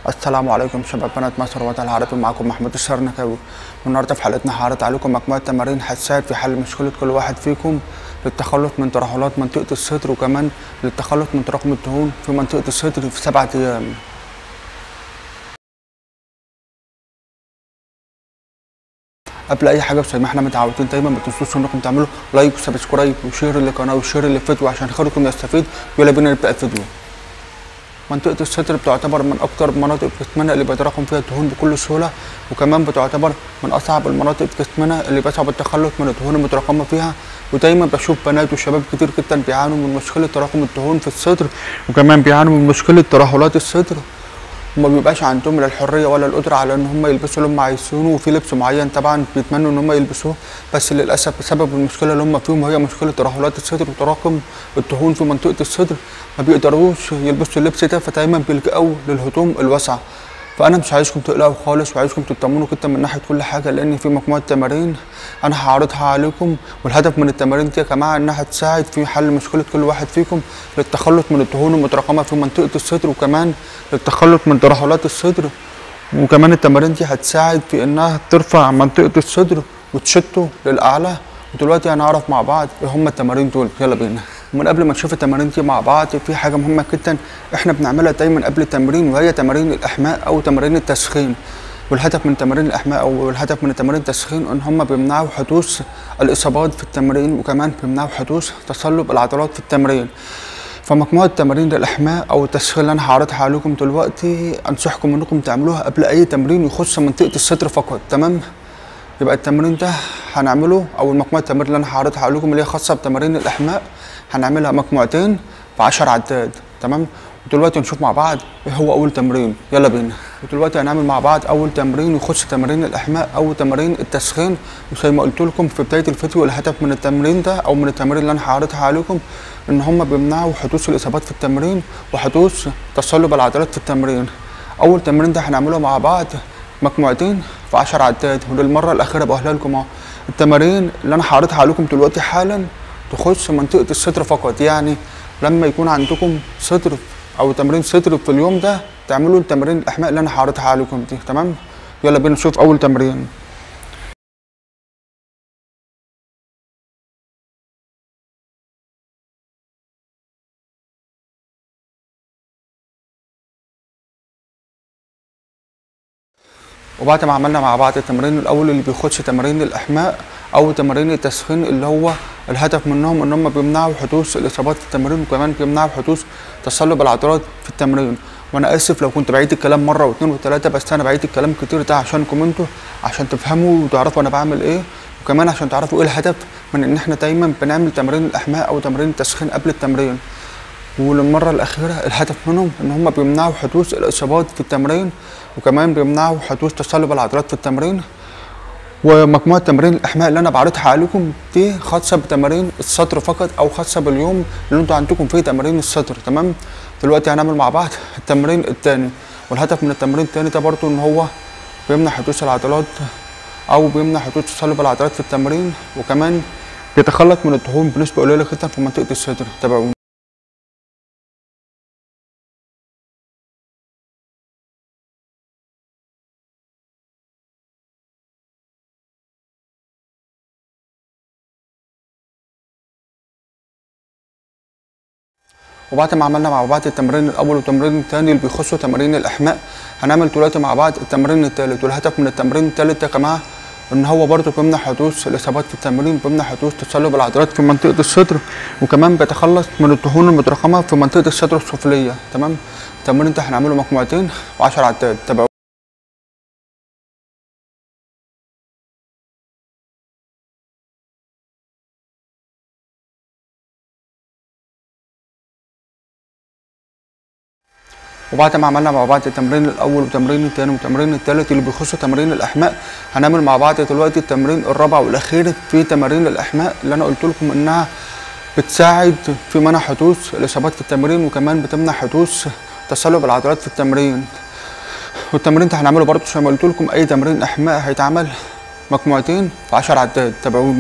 السلام عليكم شباب بنات مصر وطن العربي معكم محمود الشرنكاوي والنهارده في حلقتنا هعرض عليكم مجموعه تمارين هتساعد في حل مشكله كل واحد فيكم للتخلص من ترهلات منطقه الصدر وكمان للتخلص من تراكم الدهون في منطقه الصدر في سبعة ايام قبل اي حاجه زي ما احنا متعودين دايما ما تنسوش انكم تعملوا لايك وسبسكرايب وشير للقناه وشير للفيديو عشان غيركم يستفيد يلا بينا نبدا الفيديو منطقة الصدر بتعتبر من أكثر مناطق جسمنا اللي بيتراكم فيها الدهون بكل سهولة وكمان بتعتبر من أصعب المناطق في جسمنا اللي بيصعب التخلص من الدهون المتراكمة فيها ودايما بشوف بنات وشباب كتير جدا بيعانوا من مشكلة تراكم الدهون في الصدر وكمان بيعانوا من مشكلة ترهلات الصدر وما بيبقاش عندهم لا الحريه ولا القدره على ان هم يلبسوا اللي هم عايزينه وفي لبس معين طبعا بيتمنوا ان هم يلبسوه بس للاسف بسبب المشكله اللي هم فيهم وهي مشكله ترهلات الصدر وتراكم الدهون في منطقه الصدر ما بيقدروش يلبسوا اللبس ده فدايما بيلجأوا للهدوم الواسعه فانا مش عايزكم تقلقوا خالص وعايزكم تطمنوا جدا من ناحيه كل حاجه لان في مجموعه تمارين انا هعرضها عليكم والهدف من التمارين دي يا جماعه انها تساعد في حل مشكله كل واحد فيكم للتخلص من الدهون المتراكمه في منطقه الصدر وكمان للتخلص من ترهلات الصدر وكمان التمارين دي هتساعد في انها ترفع منطقه الصدر وتشده للاعلى ودلوقتي هنعرف مع بعض ايه هم التمارين دول يلا بينا ومن قبل ما نشوف التمارين دي مع بعض في حاجه مهمه جدا احنا بنعملها دايما قبل التمرين وهي تمارين الاحماء او تمارين التسخين والهدف من تمارين الاحماء او الهدف من تمارين التسخين ان هم بيمنعوا حدوث الاصابات في التمرين وكمان بيمنعوا حدوث تصلب العضلات في التمرين فمجموعه تمارين الاحماء او التسخين اللي انا هعرضها عليكم دلوقتي انصحكم انكم تعملوها قبل اي تمرين يخص منطقه الصدر فقط تمام يبقى التمرين ده هنعمله او المجموعه التمارين اللي انا هعرضها عليكم اللي هي خاصه بتمارين الاحماء هنعملها مجموعتين ب 10 عداد تمام ودلوقتي نشوف مع بعض ايه هو اول تمرين يلا بينا ودلوقتي هنعمل مع بعض اول تمرين يخص تمارين الاحماء او تمارين التسخين وزي ما قلت لكم في بدايه الفيديو الهدف من التمرين ده او من التمارين اللي انا هعرضها عليكم ان هم بيمنعوا حدوث الاصابات في التمرين وحدوث تصلب العضلات في التمرين اول تمرين ده هنعمله مع بعض مجموعتين في 10 عداد وللمره الاخيره بقولها لكم اهو التمارين اللي انا هعرضها عليكم دلوقتي حالا تخص منطقه الصدر فقط يعني لما يكون عندكم صدر او تمرين صدر في اليوم ده تعملوا التمارين الاحماء اللي انا هعرضها عليكم دي تمام يلا بينا نشوف اول تمرين وبعد ما عملنا مع بعض التمرين الاول اللي بيخش تمارين الاحماء او تمارين التسخين اللي هو الهدف منهم ان هم بيمنعوا حدوث الاصابات في التمرين وكمان بيمنعوا حدوث تصلب العضلات في التمرين وانا اسف لو كنت بعيد الكلام مره واثنين وثلاثه بس انا بعيد الكلام كتير ده عشانكم انتوا عشان تفهموا وتعرفوا انا بعمل ايه وكمان عشان تعرفوا ايه الهدف من ان احنا دايما بنعمل تمارين الاحماء او تمارين التسخين قبل التمرين وللمره الاخيره الهدف منهم ان هم بيمنعوا حدوث الاصابات في التمرين وكمان بيمنعوا حدوث تصلب العضلات في التمرين ومجموعه تمارين الاحماء اللي انا بعرضها عليكم دي خاصه بتمارين الصدر فقط او خاصه باليوم اللي انتوا عندكم فيه تمارين الصدر تمام دلوقتي هنعمل مع بعض التمرين الثاني والهدف من التمرين الثاني ده برضو ان هو بيمنع حدوث العضلات او بيمنع حدوث تصلب العضلات في التمرين وكمان بيتخلص من الدهون بنسبه قليله جدا في منطقه الصدر تابعوني وبعد ما عملنا مع بعض التمرين الاول والتمرين الثاني اللي بيخصوا تمارين الاحماء هنعمل دلوقتي مع بعض التمرين الثالث والهدف من التمرين الثالث يا جماعه ان هو برضه بيمنع حدوث الاصابات في التمرين بيمنع حدوث تصلب العضلات في منطقه الصدر وكمان بيتخلص من الدهون المتراكمه في منطقه الصدر السفليه تمام التمرين ده هنعمله مجموعتين و10 عداد تابعوا وبعد ما عملنا مع بعض التمرين الاول والتمرين الثاني والتمرين الثالث اللي بيخصوا تمارين الاحماء هنعمل مع بعض دلوقتي التمرين الرابع والاخير في تمارين الاحماء اللي انا قلت لكم انها بتساعد في منع حدوث الاصابات في التمرين وكمان بتمنع حدوث تصلب العضلات في التمرين والتمرين ده هنعمله برضه زي ما قلت لكم اي تمرين احماء هيتعمل مجموعتين في 10 عداد تابعوني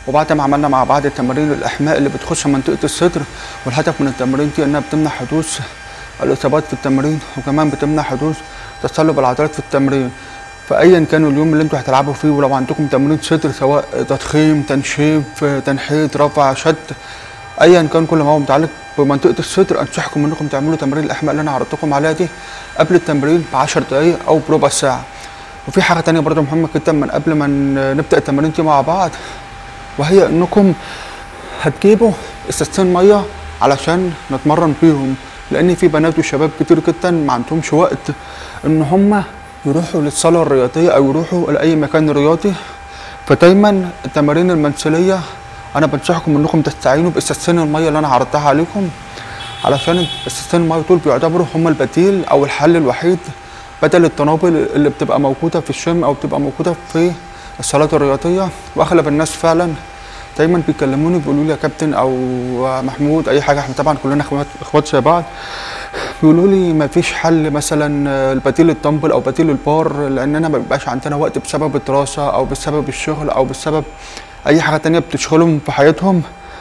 وبعد ما عملنا مع بعض تمارين الاحماء اللي بتخش منطقه الصدر والهدف من التمارين دي انها بتمنع حدوث الاصابات في التمرين وكمان بتمنع حدوث تصلب العضلات في التمرين فايا كان اليوم اللي انتوا هتلعبوا فيه ولو عندكم تمرين صدر سواء تضخيم تنشيف تنحيط رفع شد ايا كان كل ما هو متعلق بمنطقه الصدر انصحكم انكم تعملوا تمارين الاحماء اللي انا عرضتكم عليها دي قبل التمرين ب 10 دقائق او بربع ساعه وفي حاجه تانية برضه مهمه جدا من قبل ما ن- نبدا التمارين دي مع بعض وهي انكم هتجيبوا ازازتين ميه علشان نتمرن بيهم لان في بنات وشباب كتير جدا ما عندهمش وقت ان هم يروحوا للصاله الرياضيه او يروحوا لاي مكان رياضي فدايما التمارين المنزليه انا بنصحكم انكم تستعينوا بازازتين الميه اللي انا عرضتها عليكم علشان ازازتين الميه دول بيعتبروا هم البديل او الحل الوحيد بدل التنابل اللي بتبقى موجوده في الجيم او بتبقى موجوده في الصالات الرياضيه واغلب الناس فعلا دايما بيكلموني بيقولوا لي يا كابتن او محمود اي حاجه احنا طبعا كلنا اخوات اخوات زي بعض بيقولوا لي ما فيش حل مثلا البديل الدمبل او بديل البار لاننا ما بيبقاش عندنا وقت بسبب الدراسه او بسبب الشغل او بسبب اي حاجه تانية بتشغلهم في حياتهم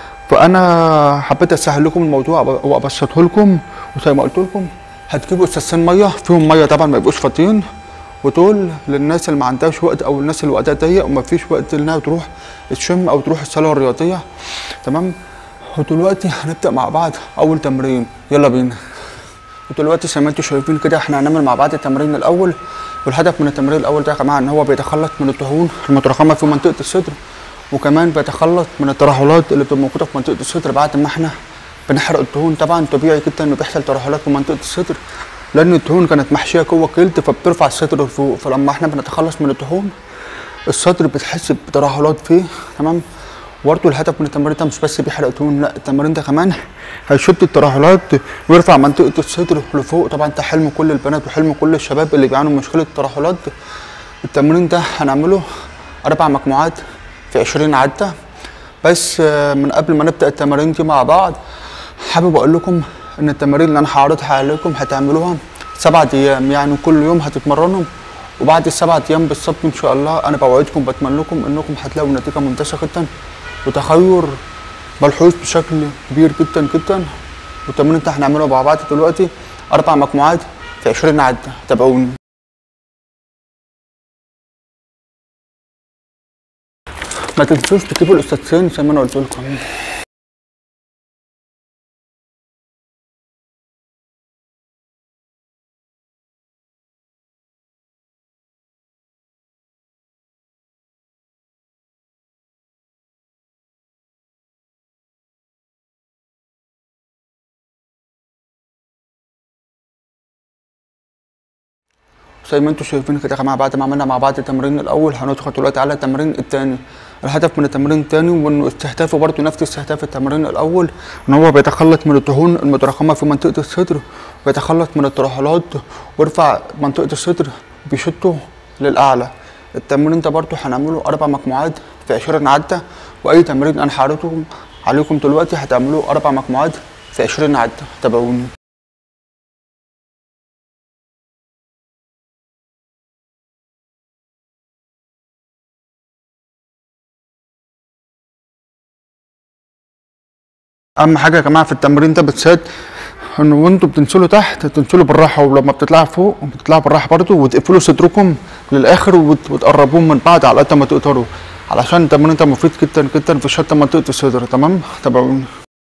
فانا حبيت اسهل لكم الموضوع وابسطه لكم وزي ما قلت لكم هتجيبوا ازازتين ميه فيهم ميه طبعا ما يبقوش فاضيين ودول للناس اللي ما عندهاش وقت او الناس اللي وقتها ضيق وما فيش وقت انها تروح الجيم او تروح الصاله الرياضيه تمام ودلوقتي هنبدا مع بعض اول تمرين يلا بينا ودلوقتي زي ما انتم شايفين كده احنا هنعمل مع بعض التمرين الاول والهدف من التمرين الاول ده يا جماعه ان هو بيتخلص من الدهون المتراكمه في منطقه الصدر وكمان بيتخلص من الترهلات اللي بتبقى موجوده في منطقه الصدر بعد ما احنا بنحرق الدهون طبعا طبيعي جدا انه بيحصل ترهلات في منطقه الصدر لان الدهون كانت محشيه جوه الجلد فبترفع الصدر لفوق فلما احنا بنتخلص من الدهون الصدر بتحس بترهلات فيه تمام برضه الهدف من التمرين ده مش بس بيحرق دهون لا التمرين ده كمان هيشد الترهلات ويرفع منطقه الصدر لفوق طبعا ده حلم كل البنات وحلم كل الشباب اللي بيعانوا من مشكله الترهلات التمرين ده هنعمله اربع مجموعات في 20 عده بس آه، من قبل ما نبدا التمارين دي مع بعض حابب اقول لكم ان التمارين اللي انا هعرضها عليكم هتعملوها سبعة ايام يعني كل يوم هتتمرنوا وبعد السبعة ايام بالظبط ان شاء الله انا بوعدكم بتمنى لكم انكم هتلاقوا نتيجه ممتازه جدا وتغير ملحوظ بشكل كبير جدا جدا والتمرين ده هنعمله مع بعض دلوقتي اربع مجموعات في 20 عده تابعوني ما تنسوش تجيبوا الاستاذين زي ما انا قلت لكم زي ما انتم شايفين كده يا جماعه بعد ما عملنا مع بعض التمرين الاول هندخل دلوقتي على التمرين الثاني الهدف من التمرين الثاني وانه استهدافه برضه نفس استهداف التمرين الاول ان هو بيتخلص من الدهون المتراكمه في منطقه الصدر ويتخلص من الترهلات ويرفع منطقه الصدر بيشده للاعلى التمرين ده برضه هنعمله اربع مجموعات في 20 عده واي تمرين انا هعرضه عليكم دلوقتي هتعملوه اربع مجموعات في 20 عده تابعوني اهم حاجه يا جماعه في التمرين ده بالذات ان وانتوا بتنزلوا تحت تنزلوا بالراحه ولما بتطلعوا فوق بتطلعوا بالراحه برضه وتقفلوا صدركم للاخر وت- وتقربوه من بعض على قد ما تقدروا علشان التمرين ده مفيد جدا جدا في شتى منطقه الصدر تمام تابعوني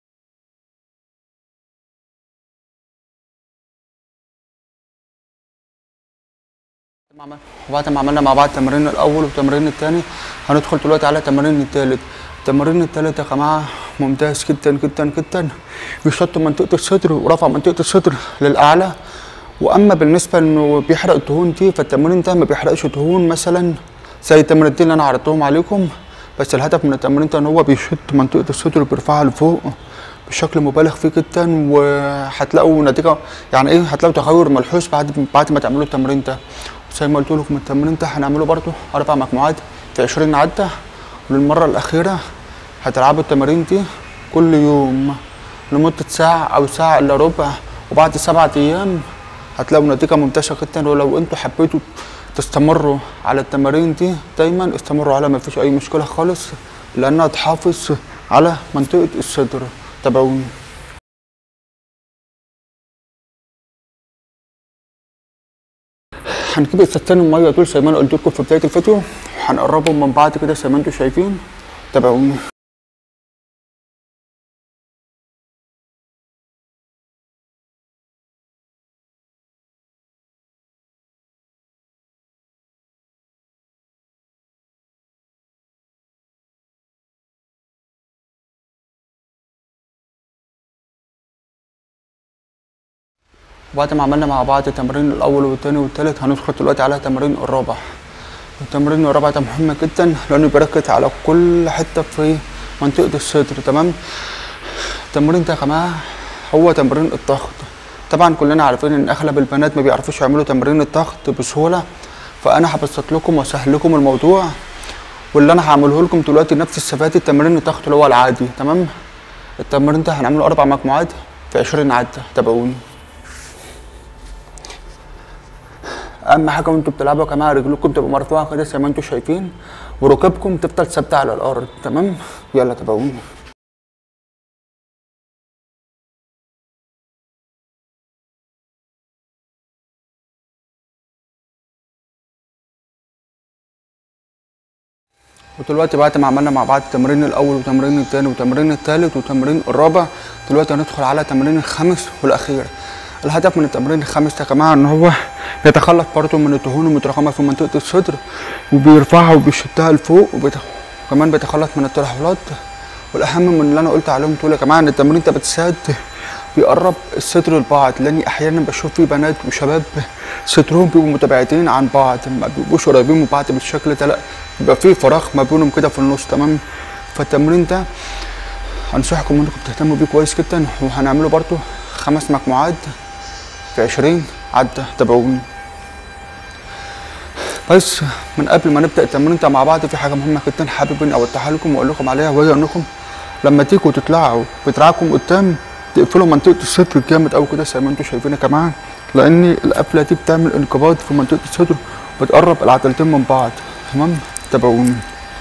وبعد ما عملنا مع بعض التمرين الاول والتمرين الثاني هندخل دلوقتي على التمرين الثالث التمرين الثالث يا جماعه ممتاز جدا جدا جدا بيشط منطقه الصدر ورفع منطقه الصدر للاعلى واما بالنسبه انه بيحرق الدهون دي فالتمرين ده ما بيحرقش دهون مثلا زي التمرينتين اللي انا عرضتهم عليكم بس الهدف من التمرين ده ان هو بيشد منطقه الصدر وبيرفعها لفوق بشكل مبالغ فيه جدا وهتلاقوا نتيجه يعني ايه هتلاقوا تغير ملحوظ بعد بعد ما تعملوا التمرين ده زي ما قلت لكم التمرين ده هنعمله برده اربع مجموعات في 20 عده وللمره الاخيره هتلعبوا التمارين دي كل يوم لمده ساعه او ساعه الا ربع وبعد سبعة ايام هتلاقوا نتيجه ممتازه جدا ولو انتوا حبيتوا تستمروا على التمارين دي دايما استمروا على ما فيش اي مشكله خالص لانها تحافظ على منطقه الصدر تابعوني هنجيب ازازتين الميه دول زي ما انا قلت لكم في بدايه الفيديو هنقربهم من بعض كده زي ما انتم شايفين تابعوني وبعد ما عملنا مع بعض التمرين الاول والثاني والثالث هندخل دلوقتي على تمرين الرابع التمرين الرابع ده مهم جدا لانه بيركز على كل حته في منطقه الصدر تمام التمرين ده يا جماعه هو تمرين الضغط طبعا كلنا عارفين ان اغلب البنات ما بيعرفوش يعملوا تمرين الضغط بسهوله فانا هبسط لكم واسهل لكم الموضوع واللي انا هعمله لكم دلوقتي نفس الثبات التمرين الضغط اللي هو العادي تمام التمرين ده هنعمله اربع مجموعات في 20 عده تابعوني اهم حاجه وانتوا بتلعبوا يا جماعه رجلكم تبقى مرفوعه كده زي ما انتوا شايفين وركبكم تفضل ثابته على الارض تمام يلا تابعوني ودلوقتي بعد ما عملنا مع بعض التمرين الاول والتمرين الثاني والتمرين الثالث والتمرين الرابع دلوقتي هندخل على التمرين الخامس والاخير الهدف من التمرين الخامس يا جماعه ان هو بيتخلص برضه من الدهون المتراكمه في منطقه الصدر وبيرفعها وبيشدها لفوق وكمان بيتخلص من الترهلات والاهم من اللي انا قلت عليهم دول يا جماعه ان التمرين ده بتساعد بيقرب الصدر لبعض لاني احيانا بشوف في بنات وشباب صدرهم بيبقوا متباعدين عن بعض ما بيبقوش قريبين من بعض بالشكل ده لا بيبقى في فراغ ما بينهم كده في النص تمام فالتمرين ده انصحكم انكم تهتموا بيه كويس جدا وهنعمله برضه خمس مجموعات في 20 عدة تابعوني بس من قبل ما نبدا التمرين ده مع بعض في حاجه مهمه جدا حابب اني اوضحها لكم واقول لكم عليها وهي انكم لما تيجوا تطلعوا بدراعكم قدام تقفلوا منطقه الصدر جامد قوي كده زي ما انتم شايفين يا جماعه لان القفله دي بتعمل انقباض في منطقه الصدر بتقرب العضلتين من بعض تمام تابعوني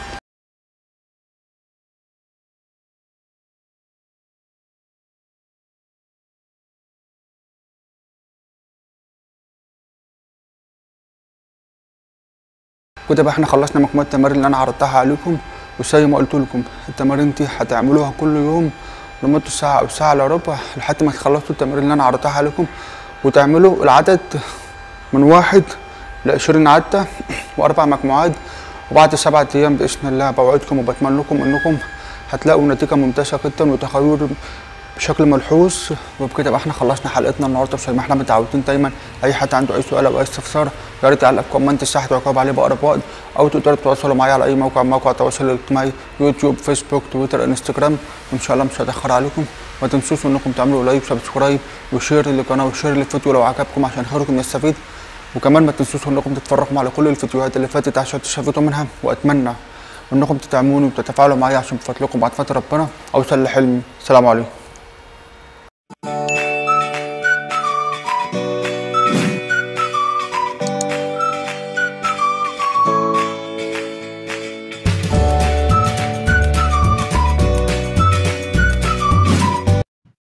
كده بقى احنا خلصنا مجموعه التمارين اللي انا عرضتها عليكم وزي ما قلت لكم التمارين دي هتعملوها كل يوم لمده ساعه او ساعه الا ربع لحد ما تخلصوا التمارين اللي انا عرضتها عليكم وتعملوا العدد من واحد ل 20 عده واربع مجموعات وبعد سبعة ايام باذن الله بوعدكم وبتمنى لكم انكم هتلاقوا نتيجه ممتازه جدا وتغير بشكل ملحوظ وبكده بقى احنا خلصنا حلقتنا النهارده زي ما احنا متعودين دايما اي حد عنده اي سؤال او اي استفسار يا ريت يعلق في كومنت تحت واجاوب عليه باقرب وقت او تقدروا تتواصلوا معايا على اي موقع من مواقع التواصل الاجتماعي يوتيوب فيسبوك تويتر انستجرام وان شاء الله مش هتاخر عليكم ما تنسوش انكم تعملوا لايك وسبسكرايب وشير للقناه وشير للفيديو لو عجبكم عشان غيركم يستفيد وكمان ما تنسوش انكم تتفرجوا على كل الفيديوهات اللي فاتت عشان تستفيدوا منها واتمنى انكم تدعموني وتتفاعلوا معايا عشان بفضلكم بعد فتره ربنا اوصل لحلمي السلام عليكم